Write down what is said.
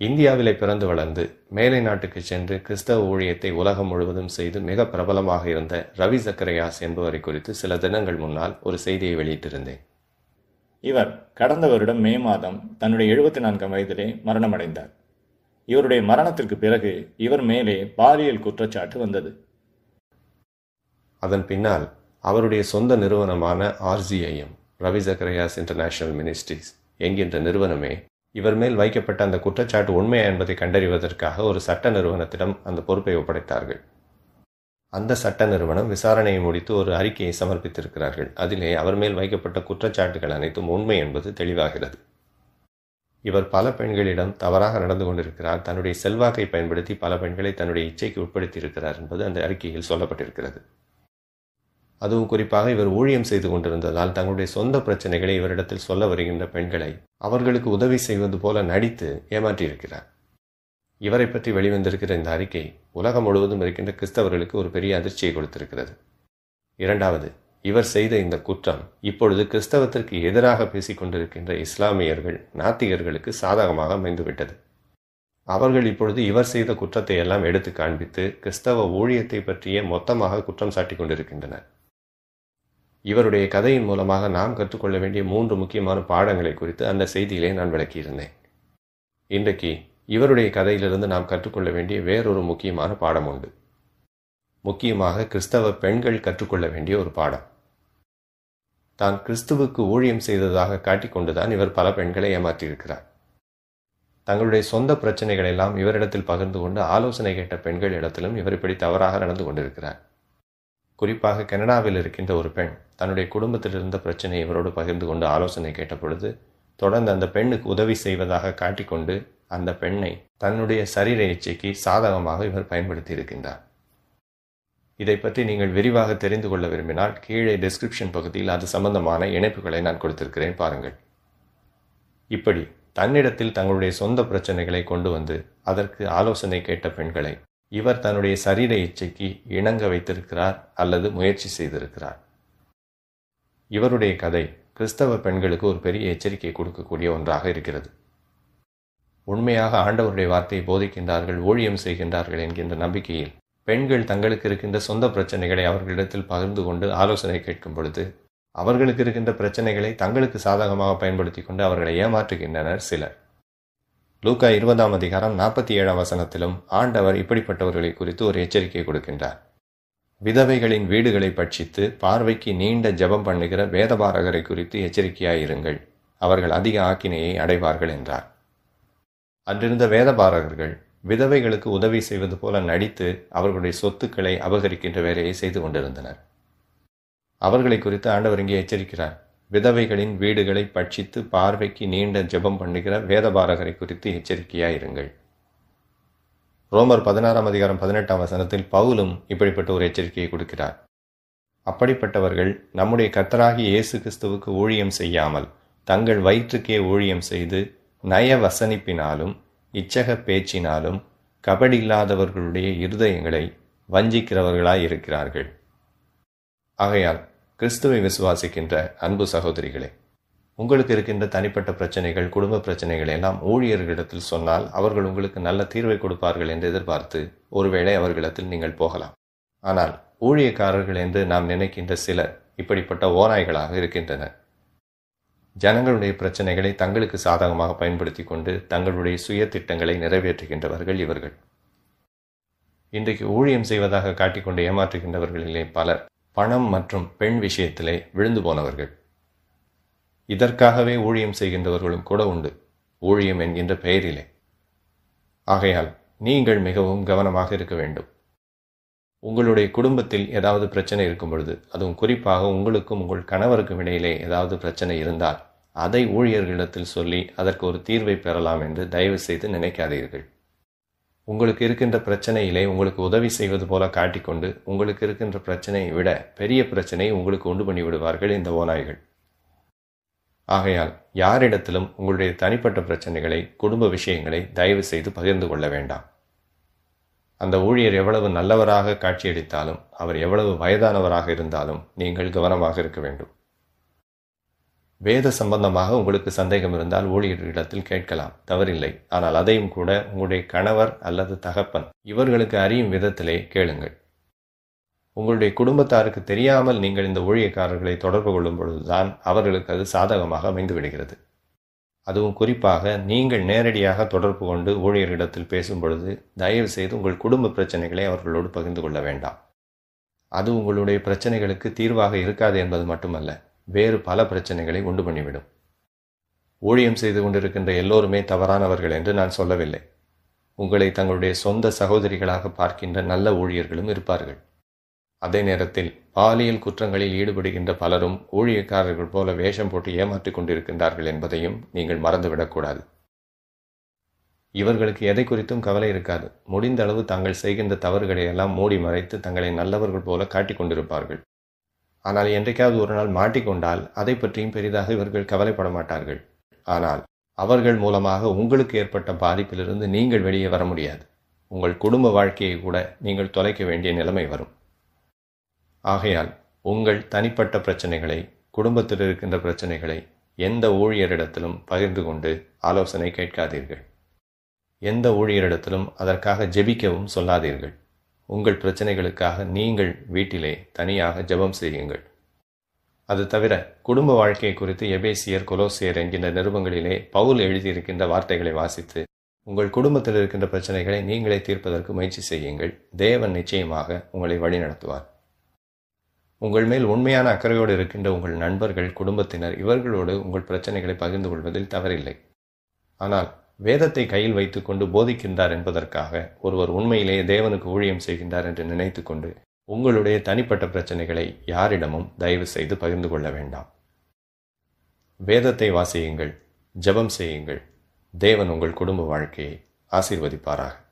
இந்தியாவிலே பிறந்து வளர்ந்து மேலை நாட்டுக்கு சென்று கிறிஸ்தவ ஊழியத்தை உலகம் முழுவதும் செய்து மிக பிரபலமாக இருந்த ரவி சக்கரையாஸ் என்பவரை குறித்து சில தினங்கள் முன்னால் ஒரு செய்தியை வெளியிட்டிருந்தேன் இவர் கடந்த வருடம் மே மாதம் தன்னுடைய எழுபத்தி நான்காம் வயதிலே மரணமடைந்தார் இவருடைய மரணத்திற்கு பிறகு இவர் மேலே பாலியல் குற்றச்சாட்டு வந்தது அதன் பின்னால் அவருடைய சொந்த நிறுவனமான RZIM Ravi Zacharias international ministries என்கின்ற நிறுவனமே இவர் மேல் வைக்கப்பட்ட அந்த குற்றச்சாட்டு உண்மையா என்பதை கண்டறிவதற்காக ஒரு சட்ட நிறுவனத்திடம் அந்த பொறுப்பை ஒப்படைத்தார்கள் அந்த சட்ட நிறுவனம் விசாரணையை முடித்து ஒரு அறிக்கையை சமர்ப்பித்திருக்கிறார்கள் அதிலே அவர் மேல் வைக்கப்பட்ட குற்றச்சாட்டுகள் அனைத்தும் உண்மை என்பது தெளிவாகிறது இவர் பல பெண்களிடம் தவறாக நடந்து கொண்டிருக்கிறார் தன்னுடைய செல்வாக்கை பயன்படுத்தி பல பெண்களை தன்னுடைய இச்சைக்கு உட்படுத்தி இருக்கிறார் என்பது அந்த அறிக்கையில் சொல்லப்பட்டிருக்கிறது அதுவும் குறிப்பாக இவர் ஊழியம் செய்து கொண்டிருந்ததால் தங்களுடைய சொந்த பிரச்சனைகளை இவரிடத்தில் சொல்ல வருகின்ற பெண்களை அவர்களுக்கு உதவி செய்வது போல நடித்து ஏமாற்றியிருக்கிறார் இவரை பற்றி வெளிவந்திருக்கிற இந்த அறிக்கை உலகம் முழுவதும் இருக்கின்ற கிறிஸ்தவர்களுக்கு ஒரு பெரிய அதிர்ச்சியை கொடுத்திருக்கிறது இரண்டாவது இவர் செய்த இந்த குற்றம் இப்பொழுது கிறிஸ்தவத்திற்கு எதிராக பேசிக் கொண்டிருக்கின்ற இஸ்லாமியர்கள் நாத்திகர்களுக்கு சாதகமாக அமைந்துவிட்டது அவர்கள் இப்பொழுது இவர் செய்த குற்றத்தை எல்லாம் எடுத்து காண்பித்து கிறிஸ்தவ ஊழியத்தை பற்றிய மொத்தமாக குற்றம் சாட்டிக் கொண்டிருக்கின்றனர் இவருடைய கதையின் மூலமாக நாம் கற்றுக்கொள்ள வேண்டிய மூன்று முக்கியமான பாடங்களை குறித்து அந்த செய்தியிலே நான் விளக்கியிருந்தேன் இன்றைக்கு இவருடைய கதையிலிருந்து நாம் கற்றுக்கொள்ள வேண்டிய வேறொரு முக்கியமான பாடம் உண்டு முக்கியமாக கிறிஸ்தவ பெண்கள் கற்றுக்கொள்ள வேண்டிய ஒரு பாடம் தான் கிறிஸ்துவுக்கு ஊழியம் செய்ததாக காட்டிக்கொண்டுதான் இவர் பல பெண்களை ஏமாற்றியிருக்கிறார் தங்களுடைய சொந்த பிரச்சனைகள் எல்லாம் இவரிடத்தில் பகிர்ந்து கொண்டு ஆலோசனை கேட்ட பெண்கள் இடத்திலும் இவர் இப்படி தவறாக நடந்து கொண்டிருக்கிறார் குறிப்பாக கனடாவில் இருக்கின்ற ஒரு பெண் தன்னுடைய குடும்பத்தில் இருந்த பிரச்சனையை இவரோடு பகிர்ந்து கொண்டு ஆலோசனை கேட்ட பொழுது தொடர்ந்து அந்த பெண்ணுக்கு உதவி செய்வதாக காட்டிக்கொண்டு அந்த பெண்ணை தன்னுடைய சரீர இச்சைக்கு சாதகமாக இவர் பயன்படுத்தி இருக்கின்றார் இதை பற்றி நீங்கள் விரிவாக தெரிந்து கொள்ள விரும்பினால் கீழே டிஸ்கிரிப்ஷன் பகுதியில் அது சம்பந்தமான இணைப்புகளை நான் கொடுத்திருக்கிறேன் பாருங்கள் இப்படி தன்னிடத்தில் தங்களுடைய சொந்த பிரச்சனைகளை கொண்டு வந்து அதற்கு ஆலோசனை கேட்ட பெண்களை இவர் தன்னுடைய சரீர இச்சைக்கு இணங்க வைத்திருக்கிறார் அல்லது முயற்சி செய்திருக்கிறார் இவருடைய கதை கிறிஸ்தவ பெண்களுக்கு ஒரு பெரிய எச்சரிக்கை கொடுக்கக்கூடிய ஒன்றாக இருக்கிறது உண்மையாக ஆண்டவருடைய வார்த்தையை போதிக்கின்றார்கள் ஊழியம் செய்கின்றார்கள் என்கின்ற நம்பிக்கையில் பெண்கள் தங்களுக்கு இருக்கின்ற சொந்த பிரச்சனைகளை அவர்களிடத்தில் பகிர்ந்து கொண்டு ஆலோசனை கேட்கும் பொழுது அவர்களுக்கு இருக்கின்ற பிரச்சனைகளை தங்களுக்கு சாதகமாக பயன்படுத்தி கொண்டு அவர்களை ஏமாற்றுகின்றனர் சிலர் லூக்கா இருபதாம் அதிகாரம் நாற்பத்தி ஏழாம் வசனத்திலும் ஆண்டவர் இப்படிப்பட்டவர்களை குறித்து ஒரு எச்சரிக்கை கொடுக்கின்றார் விதவைகளின் வீடுகளை பட்சித்து பார்வைக்கு நீண்ட ஜெபம் பண்ணுகிற வேதபாரகரை குறித்து எச்சரிக்கையாயிருங்கள் அவர்கள் அதிக ஆக்கினையை அடைவார்கள் என்றார் அன்றிருந்த வேதபாரகர்கள் விதவைகளுக்கு உதவி செய்வது போல நடித்து அவர்களுடைய சொத்துக்களை அபகரிக்கின்ற வேலையை செய்து கொண்டிருந்தனர் அவர்களை குறித்து ஆண்டவர் இங்கே எச்சரிக்கிறார் விதவைகளின் வீடுகளை பட்சித்து பார்வைக்கு நீண்ட ஜெபம் பண்ணுகிற வேதபாரகரை குறித்து எச்சரிக்கையாயிருங்கள் ரோமர் பதினாறாம் அதிகாரம் பதினெட்டாம் வசனத்தில் பவுலும் இப்படிப்பட்ட ஒரு எச்சரிக்கையை கொடுக்கிறார் அப்படிப்பட்டவர்கள் நம்முடைய கத்தராகிய இயேசு கிறிஸ்துவுக்கு ஊழியம் செய்யாமல் தங்கள் வயிற்றுக்கே ஊழியம் செய்து நய வசனிப்பினாலும் இச்சக பேச்சினாலும் கபடி இல்லாதவர்களுடைய இருதயங்களை வஞ்சிக்கிறவர்களாய் இருக்கிறார்கள் ஆகையால் கிறிஸ்துவை விசுவாசிக்கின்ற அன்பு சகோதரிகளே உங்களுக்கு இருக்கின்ற தனிப்பட்ட பிரச்சனைகள் குடும்ப பிரச்சனைகள் எல்லாம் ஊழியர்களிடத்தில் சொன்னால் அவர்கள் உங்களுக்கு நல்ல தீர்வை கொடுப்பார்கள் என்று எதிர்பார்த்து ஒருவேளை அவர்களிடத்தில் நீங்கள் போகலாம் ஆனால் ஊழியக்காரர்கள் என்று நாம் நினைக்கின்ற சிலர் இப்படிப்பட்ட ஓநாய்களாக இருக்கின்றனர் ஜனங்களுடைய பிரச்சனைகளை தங்களுக்கு சாதகமாக பயன்படுத்தி கொண்டு தங்களுடைய சுய திட்டங்களை நிறைவேற்றுகின்றவர்கள் இவர்கள் இன்றைக்கு ஊழியம் செய்வதாக காட்டிக்கொண்டு ஏமாற்றுகின்றவர்களிலே பலர் பணம் மற்றும் பெண் விஷயத்திலே விழுந்து போனவர்கள் இதற்காகவே ஊழியம் செய்கின்றவர்களும் கூட உண்டு ஊழியம் என்கின்ற பெயரிலே ஆகையால் நீங்கள் மிகவும் கவனமாக இருக்க வேண்டும் உங்களுடைய குடும்பத்தில் ஏதாவது பிரச்சனை இருக்கும் பொழுது அதுவும் குறிப்பாக உங்களுக்கும் உங்கள் கணவருக்கும் இடையிலே ஏதாவது பிரச்சனை இருந்தால் அதை ஊழியர்களிடத்தில் சொல்லி அதற்கு ஒரு தீர்வை பெறலாம் என்று தயவு செய்து நினைக்காதீர்கள் உங்களுக்கு இருக்கின்ற பிரச்சனையிலே உங்களுக்கு உதவி செய்வது போல காட்டிக்கொண்டு உங்களுக்கு இருக்கின்ற பிரச்சனையை விட பெரிய பிரச்சனை உங்களுக்கு உண்டு பண்ணி விடுவார்கள் இந்த ஓநாய்கள் ஆகையால் யாரிடத்திலும் உங்களுடைய தனிப்பட்ட பிரச்சனைகளை குடும்ப விஷயங்களை தயவு செய்து பகிர்ந்து கொள்ள வேண்டாம் அந்த ஊழியர் எவ்வளவு நல்லவராக காட்சியளித்தாலும் அவர் எவ்வளவு வயதானவராக இருந்தாலும் நீங்கள் கவனமாக இருக்க வேண்டும் வேத சம்பந்தமாக உங்களுக்கு சந்தேகம் இருந்தால் ஊழியர்களிடத்தில் கேட்கலாம் தவறில்லை ஆனால் அதையும் கூட உங்களுடைய கணவர் அல்லது தகப்பன் இவர்களுக்கு அறியும் விதத்திலே கேளுங்கள் உங்களுடைய குடும்பத்தாருக்கு தெரியாமல் நீங்கள் இந்த ஊழியக்காரர்களை தொடர்பு கொள்ளும் பொழுதுதான் அவர்களுக்கு அது சாதகமாக அமைந்து விடுகிறது அதுவும் குறிப்பாக நீங்கள் நேரடியாக தொடர்பு கொண்டு ஊழியர்களிடத்தில் பேசும் பொழுது தயவு செய்து உங்கள் குடும்ப பிரச்சனைகளை அவர்களோடு பகிர்ந்து கொள்ள வேண்டாம் அது உங்களுடைய பிரச்சனைகளுக்கு தீர்வாக இருக்காது என்பது மட்டுமல்ல வேறு பல பிரச்சனைகளை உண்டு பண்ணிவிடும் ஊழியம் செய்து கொண்டிருக்கின்ற எல்லோருமே தவறானவர்கள் என்று நான் சொல்லவில்லை உங்களை தங்களுடைய சொந்த சகோதரிகளாக பார்க்கின்ற நல்ல ஊழியர்களும் இருப்பார்கள் அதே நேரத்தில் பாலியல் குற்றங்களில் ஈடுபடுகின்ற பலரும் ஊழியக்காரர்கள் போல வேஷம் போட்டு ஏமாற்றிக் கொண்டிருக்கின்றார்கள் என்பதையும் நீங்கள் மறந்துவிடக்கூடாது இவர்களுக்கு எதை குறித்தும் கவலை இருக்காது முடிந்த அளவு தாங்கள் செய்கின்ற தவறுகளை எல்லாம் மூடி மறைத்து தங்களை நல்லவர்கள் போல காட்டிக் கொண்டிருப்பார்கள் ஆனால் என்றைக்காவது ஒரு நாள் மாட்டிக்கொண்டால் அதை பற்றியும் பெரிதாக இவர்கள் கவலைப்பட மாட்டார்கள் ஆனால் அவர்கள் மூலமாக உங்களுக்கு ஏற்பட்ட பாதிப்பிலிருந்து நீங்கள் வெளியே வர முடியாது உங்கள் குடும்ப வாழ்க்கையை கூட நீங்கள் தொலைக்க வேண்டிய நிலைமை வரும் ஆகையால் உங்கள் தனிப்பட்ட பிரச்சனைகளை குடும்பத்தில் இருக்கின்ற பிரச்சனைகளை எந்த ஊழியரிடத்திலும் பகிர்ந்து கொண்டு ஆலோசனை கேட்காதீர்கள் எந்த ஊழியரிடத்திலும் அதற்காக ஜெபிக்கவும் சொல்லாதீர்கள் உங்கள் பிரச்சனைகளுக்காக நீங்கள் வீட்டிலே தனியாக ஜெபம் செய்யுங்கள் அது தவிர குடும்ப வாழ்க்கை குறித்து எபேசியர் கொலோசியர் என்கின்ற நிருபங்களிலே பவுல் எழுதியிருக்கின்ற வார்த்தைகளை வாசித்து உங்கள் குடும்பத்தில் இருக்கின்ற பிரச்சனைகளை நீங்களே தீர்ப்பதற்கு முயற்சி செய்யுங்கள் தேவன் நிச்சயமாக உங்களை வழிநடத்துவார் உங்கள் மேல் உண்மையான அக்கறையோடு இருக்கின்ற உங்கள் நண்பர்கள் குடும்பத்தினர் இவர்களோடு உங்கள் பிரச்சனைகளை பகிர்ந்து கொள்வதில் தவறில்லை ஆனால் வேதத்தை கையில் வைத்துக்கொண்டு போதிக்கின்றார் என்பதற்காக ஒருவர் உண்மையிலேயே தேவனுக்கு ஊழியம் செய்கின்றார் என்று நினைத்து கொண்டு உங்களுடைய தனிப்பட்ட பிரச்சனைகளை யாரிடமும் தயவு செய்து பகிர்ந்து கொள்ள வேண்டாம் வேதத்தை வாசியுங்கள் ஜெபம் செய்யுங்கள் தேவன் உங்கள் குடும்ப வாழ்க்கையை ஆசீர்வதிப்பாராக